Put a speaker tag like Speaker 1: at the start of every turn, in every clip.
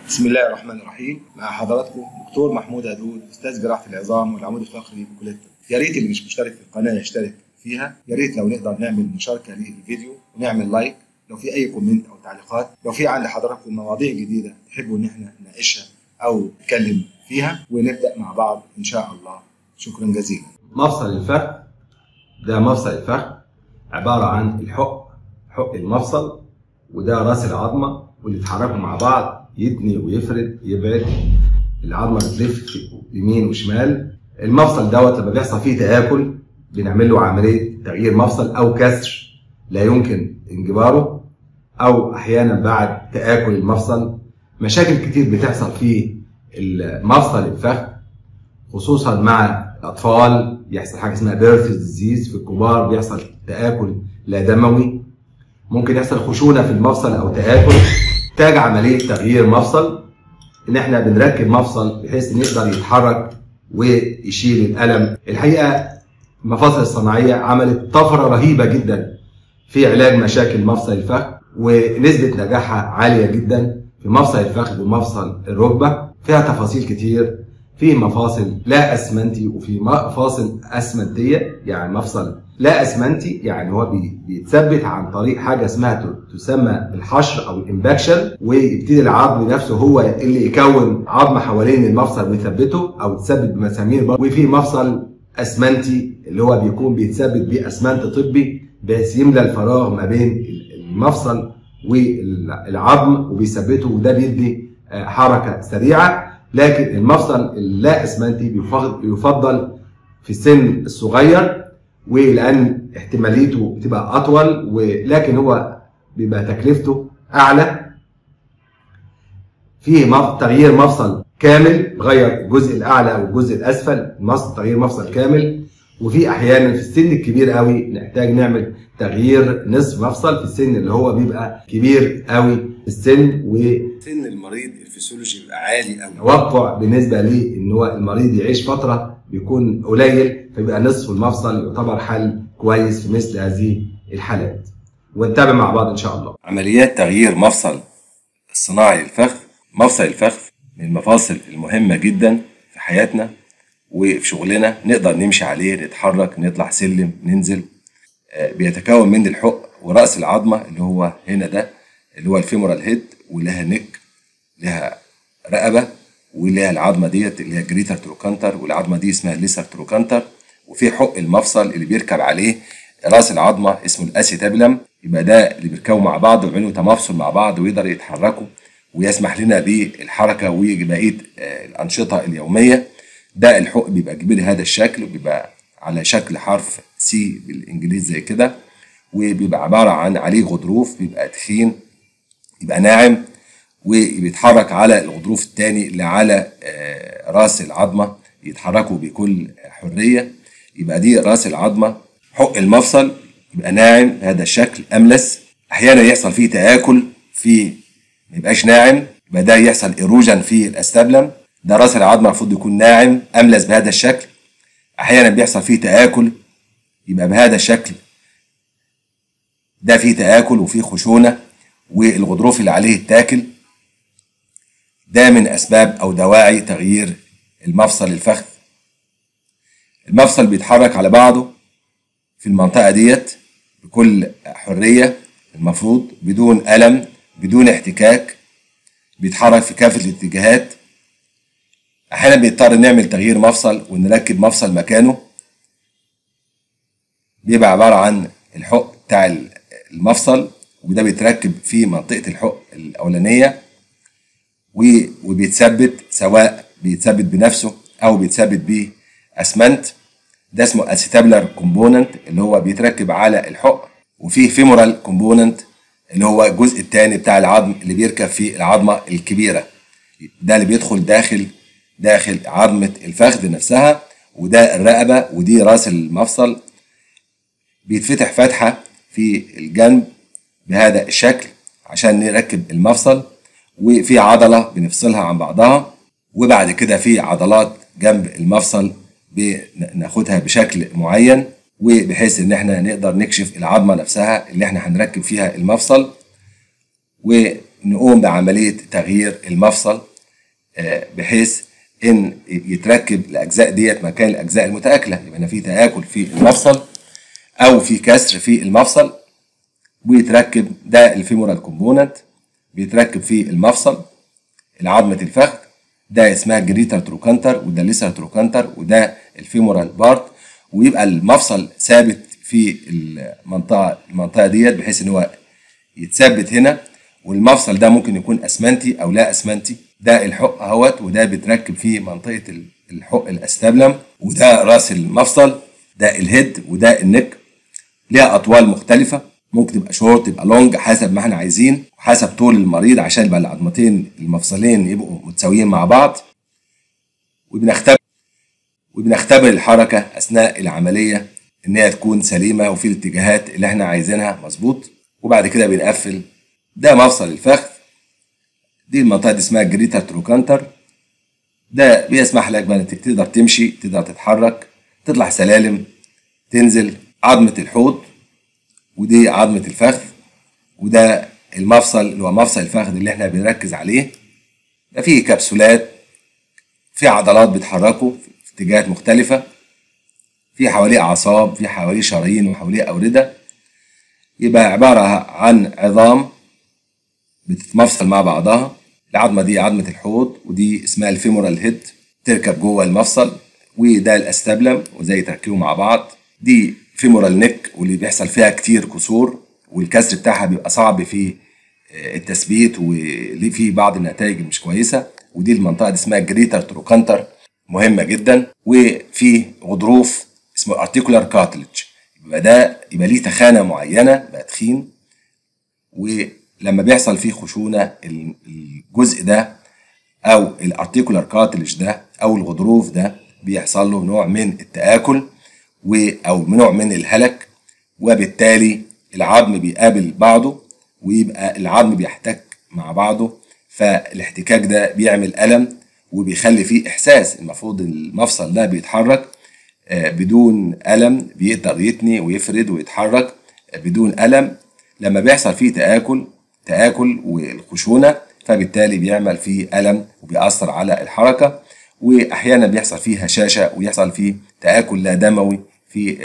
Speaker 1: بسم الله الرحمن الرحيم مع حضراتكم دكتور محمود هدود استاذ جراحه العظام والعمود الفقري بكليه الطب يا ريت اللي مش مشترك في القناه يشترك فيها يا ريت لو نقدر نعمل مشاركه للفيديو ونعمل لايك لو في اي كومنت او تعليقات لو في عند حضراتكم مواضيع جديده تحبوا ان احنا نناقشها او نتكلم فيها ونبدا مع بعض ان شاء الله شكرا جزيلا
Speaker 2: مفصل الفخذ ده مفصل الفخذ عبارة عن الحق حق المفصل وده راس العظمة واللي يتحركوا مع بعض يتني ويفرد يبعد العظمة بتلف يمين وشمال المفصل دوت لما بيحصل فيه تآكل بنعمل له عملية تغيير مفصل أو كسر لا يمكن انجباره أو أحيانا بعد تآكل المفصل مشاكل كتير بتحصل في المفصل الفخذ خصوصا مع الاطفال يحصل حاجه اسمها بيرث ديزيز في الكبار بيحصل تاكل لا دموي ممكن يحصل خشونه في المفصل او تاكل تحتاج عمليه تغيير مفصل ان احنا بنركب مفصل بحيث ان يقدر يتحرك ويشيل الالم الحقيقه المفاصل الصناعيه عملت طفره رهيبه جدا في علاج مشاكل مفصل الفخذ ونسبه نجاحها عاليه جدا في مفصل الفخذ ومفصل الركبه فيها تفاصيل كتير في مفاصل لا اسمنتي وفي مفاصل اسمنتيه يعني مفصل لا اسمنتي يعني هو بي- بيتثبت عن طريق حاجه اسمها ت- تسمى الحشر او الامباكشن ويبتدي العظم نفسه هو اللي يكون عظم حوالين المفصل ويثبته او تثبت بمسامير برضه وفي مفصل اسمنتي اللي هو بيكون بيتثبت باسمنت طبي بحيث يملى الفراغ ما بين المفصل والعظم وبيثبته وده بيدي آه، حركه سريعه لكن المفصل اللا اسمنتي بيفضل بيفضل في السن الصغير ولان احتماليته بتبقى اطول ولكن هو بيبقى تكلفته اعلى في مف- تغيير مفصل كامل غير الجزء الاعلى والجزء الاسفل مفصل تغيير مفصل كامل وفي احيانا في السن الكبير قوي نحتاج نعمل تغيير نصف مفصل في السن اللي هو بيبقى كبير قوي في السن و
Speaker 1: سن المريض الفسيولوجي بيبقى عالي قوي
Speaker 2: توقع بالنسبه لي ان هو المريض يعيش فتره بيكون قليل فيبقى نصف المفصل يعتبر حل كويس في مثل هذه الحالات ونتابع مع بعض ان شاء الله
Speaker 3: عمليات تغيير مفصل الصناعي للفخذ مفصل الفخذ من المفاصل المهمة جدا في حياتنا وفي شغلنا نقدر نمشي عليه نتحرك نطلع سلم ننزل آه، بيتكون من الحق ورأس العظمة اللي هو هنا ده اللي هو الفيمورال هيد ولها نك لها رقبة ولها العظمة ديت اللي هي جريتر تروكانتر والعظمة دي اسمها ليسر تروكانتر وفي حق المفصل اللي بيركب عليه راس العظمة اسمه الاسيتابلم يبقى ده اللي بيركبوا مع بعض ويعملوا تمافصل مع بعض ويقدروا يتحركوا ويسمح لنا بالحركة وبقية آه، الأنشطة اليومية ده الحق بيبقى كبير هذا الشكل وبيبقى على شكل حرف سي بالإنجليزي زي كده وبيبقى عبارة عن عليه غضروف بيبقى تخين يبقى ناعم وبيتحرك على الغضروف الثاني اللي على آه، راس العظمه يتحركوا بكل حريه يبقى دي راس العظمه حق المفصل يبقى ناعم بهذا الشكل املس احيانا يحصل فيه تاكل في ما يبقاش ناعم يبقى ده يحصل ايروجن في الاستابلم ده راس العظمه المفروض يكون ناعم املس بهذا الشكل احيانا بيحصل فيه تاكل يبقى بهذا الشكل ده فيه تآكل وفيه خشونة والغضروف اللي عليه التاكل ده من أسباب أو دواعي تغيير المفصل الفخذ المفصل بيتحرك على بعضه في المنطقة ديت بكل حرية المفروض بدون ألم بدون احتكاك بيتحرك في كافة الاتجاهات أحيانا بيضطر نعمل تغيير مفصل ونركب مفصل مكانه بيبقى عبارة عن الحق بتاع المفصل وده بيتركب في منطقة الحق الأولانية و- وبيتثبت سواء بيتثبت بنفسه أو بيتثبت بأسمنت ده اسمه اسيتابلر كومبوننت اللي هو بيتركب على الحق وفيه فيمورال كومبوننت اللي هو الجزء الثاني بتاع العظم اللي بيركب في العظمة الكبيرة ده اللي بيدخل داخل داخل عظمة الفخذ نفسها وده الرقبة ودي راس المفصل بيتفتح فتحة في الجنب بهذا الشكل عشان نركب المفصل وفي عضلة بنفصلها عن بعضها وبعد كده في عضلات جنب المفصل بناخدها بشكل معين وبحيث ان احنا نقدر نكشف العظمة نفسها اللي احنا هنركب فيها المفصل نقوم بعمليه تغيير المفصل آه، بحيث ان يتركب الاجزاء ديت مكان الاجزاء المتاكله يبقى هنا في تاكل في المفصل او في كسر في المفصل ويتركب ده الفيمورال كومبوننت بيتركب في المفصل عظمه الفخذ ده اسمها جريتر تروكانتر وده ليسر تروكانتر وده الفيمورال بارت ويبقى المفصل ثابت في المنطقه المنطقه ديت بحيث ان هو يتثبت هنا والمفصل ده ممكن يكون اسمنتي او لا اسمنتي ده الحق اهوت وده بيتركب في منطقه الحق الاستابلم وده راس المفصل ده الهيد وده النك ليها اطوال مختلفه ممكن تبقى شورت تبقى لونج حسب ما احنا عايزين وحسب طول المريض عشان يبقى العظمتين المفصلين يبقوا متساويين مع بعض وبنختبر وبنختبر الحركه اثناء العمليه ان هي تكون سليمه وفي الاتجاهات اللي احنا عايزينها مظبوط وبعد كده بنقفل ده مفصل الفخذ دي المنطقه دي اسمها جريتر تروكانتر ده بيسمح لك بقى انك تقدر تمشي تقدر تتحرك تطلع سلالم تنزل عظمه الحوض ودي عظمه الفخذ وده المفصل اللي هو مفصل الفخذ اللي احنا بنركز عليه ده فيه كبسولات في عضلات بتحركه في اتجاهات مختلفه في حواليه اعصاب في حواليه شرايين وحواليه اورده يبقى عباره عن عظام بتتمفصل مع بعضها العظمه دي عظمه الحوض ودي اسمها الفيمورال هيد تركب جوه المفصل وده الاستابلم وزي تركبوا مع بعض دي فيمورال نيك واللي بيحصل فيها كتير كسور والكسر بتاعها بيبقى صعب في التثبيت وليه في بعض النتائج مش كويسه ودي المنطقه دي اسمها جريتر تروكانتر مهمه جدا وفي غضروف اسمه ارتيكولار كارتلج يبقى ده يبقى ليه تخانه معينه بقى تخين ولما بيحصل فيه خشونه الجزء ده او الارتيكولار كارتلج ده او الغضروف ده بيحصل له نوع من التآكل و او نوع من الهلك وبالتالي العظم بيقابل بعضه ويبقى العظم بيحتك مع بعضه فالاحتكاك ده بيعمل ألم وبيخلي فيه إحساس المفروض المفصل ده بيتحرك بدون ألم بيقدر يتني ويفرد ويتحرك بدون ألم لما بيحصل فيه تآكل تآكل والخشونة فبالتالي بيعمل فيه ألم وبيأثر على الحركة وأحيانا بيحصل فيه هشاشة ويحصل فيه تآكل لا دموي في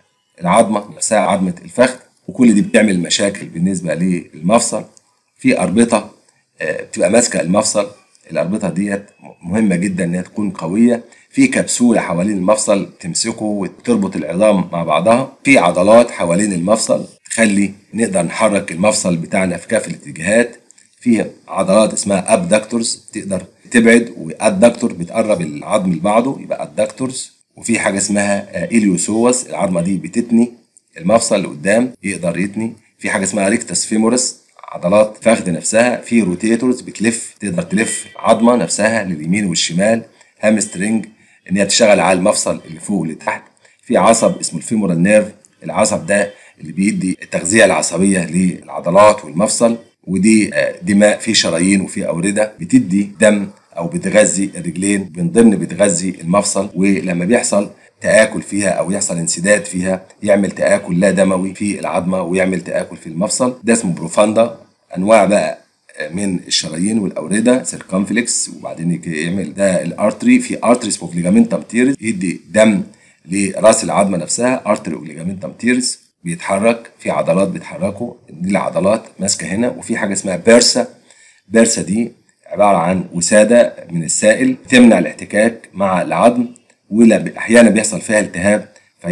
Speaker 3: العظمة نفسها عظمة الفخذ وكل دي بتعمل مشاكل بالنسبة للمفصل في أربطة بتبقى ماسكة المفصل الأربطة ديت مهمة جدا إنها تكون قوية في كبسولة حوالين المفصل تمسكه وتربط العظام مع بعضها في عضلات حوالين المفصل تخلي نقدر نحرك المفصل بتاعنا في كافة الاتجاهات في عضلات اسمها ابدكتورز تقدر تبعد وادكتور بتقرب العظم لبعضه يبقى ادكتورز وفي حاجة اسمها إليوسوس العظمة دي بتتني المفصل لقدام يقدر يتني في حاجة اسمها ريكتس فيمورس عضلات فخذ نفسها في روتيتورز بتلف تقدر تلف عظمة نفسها لليمين والشمال هامسترنج ان هي تشتغل على المفصل اللي فوق واللي تحت في عصب اسمه الفيمورال نيرف العصب ده اللي بيدي التغذية العصبية للعضلات والمفصل ودي دماء في شرايين وفي أوردة بتدي دم أو بتغذي الرجلين من ضمن بتغذي المفصل ولما بيحصل تآكل فيها أو يحصل انسداد فيها يعمل تآكل لا دموي في العظمة ويعمل تآكل في المفصل ده اسمه بروفاندا أنواع بقى من الشرايين والأوردة سيركمفلكس وبعدين يعمل ده الارتري في ارتري اسمه ليجامنتم تيرس يدي دم لراس العظمة نفسها ارتري وليجامنتم تيرس بيتحرك في عضلات بتحركه دي العضلات ماسكة هنا وفي حاجة اسمها بيرسا بيرسا دي عبارة عن وسادة من السائل تمنع الاحتكاك مع العظم واحيانا بيحصل فيها التهاب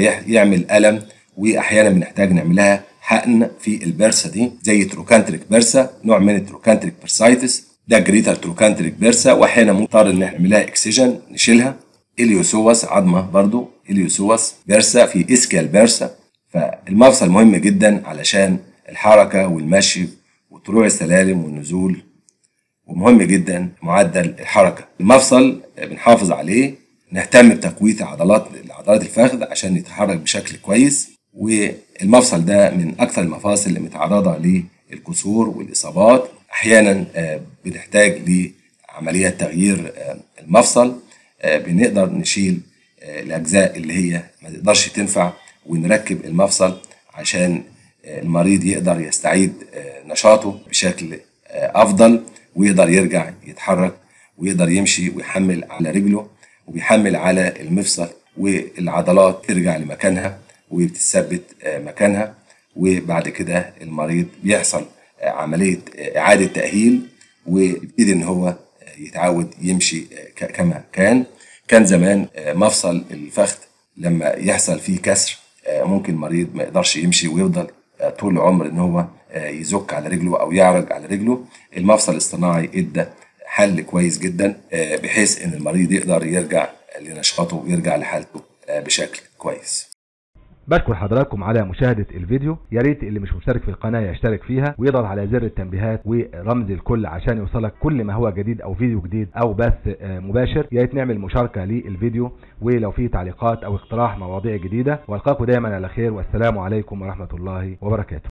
Speaker 3: فيعمل الم واحيانا بنحتاج نعملها حقن في البرسا دي زي تروكانتريك بيرسا نوع من التروكانتريك بيرسايتس ده جريتر تروكانتريك بيرسا واحيانا مضطر ان احنا نعملها اكسجن نشيلها اليوسوس عظمه برضو اليوسوس بيرسا في اسكيال بيرسا فالمفصل مهم جدا علشان الحركه والمشي وطلوع السلالم والنزول ومهم جدا معدل الحركه المفصل بنحافظ عليه نهتم بتقويه عضلات عضلات الفخذ عشان يتحرك بشكل كويس والمفصل ده من اكثر المفاصل اللي متعرضه للكسور والاصابات احيانا بنحتاج لعمليه تغيير المفصل بنقدر نشيل الاجزاء اللي هي ما تقدرش تنفع ونركب المفصل عشان المريض يقدر يستعيد نشاطه بشكل افضل ويقدر يرجع يتحرك ويقدر يمشي ويحمل على رجله وبيحمل على المفصل والعضلات ترجع لمكانها وبتثبت مكانها وبعد كده المريض بيحصل عمليه اعاده تاهيل ويبتدي ان هو يتعود يمشي كما كان كان زمان مفصل الفخذ لما يحصل فيه كسر ممكن المريض ما يقدرش يمشي ويفضل طول العمر ان هو يزك على رجله او يعرج على رجله المفصل الصناعي ادى حل كويس جدا بحيث ان المريض يقدر يرجع لنشاطه ويرجع لحالته بشكل كويس
Speaker 4: بشكر حضراتكم على مشاهدة الفيديو يا ريت اللي مش مشترك في القناة يشترك فيها ويضغط على زر التنبيهات ورمز الكل عشان يوصلك كل ما هو جديد او فيديو جديد او بث مباشر يا ريت نعمل مشاركة للفيديو ولو في تعليقات او اقتراح مواضيع جديدة والقاكم دايما على خير والسلام عليكم ورحمة الله وبركاته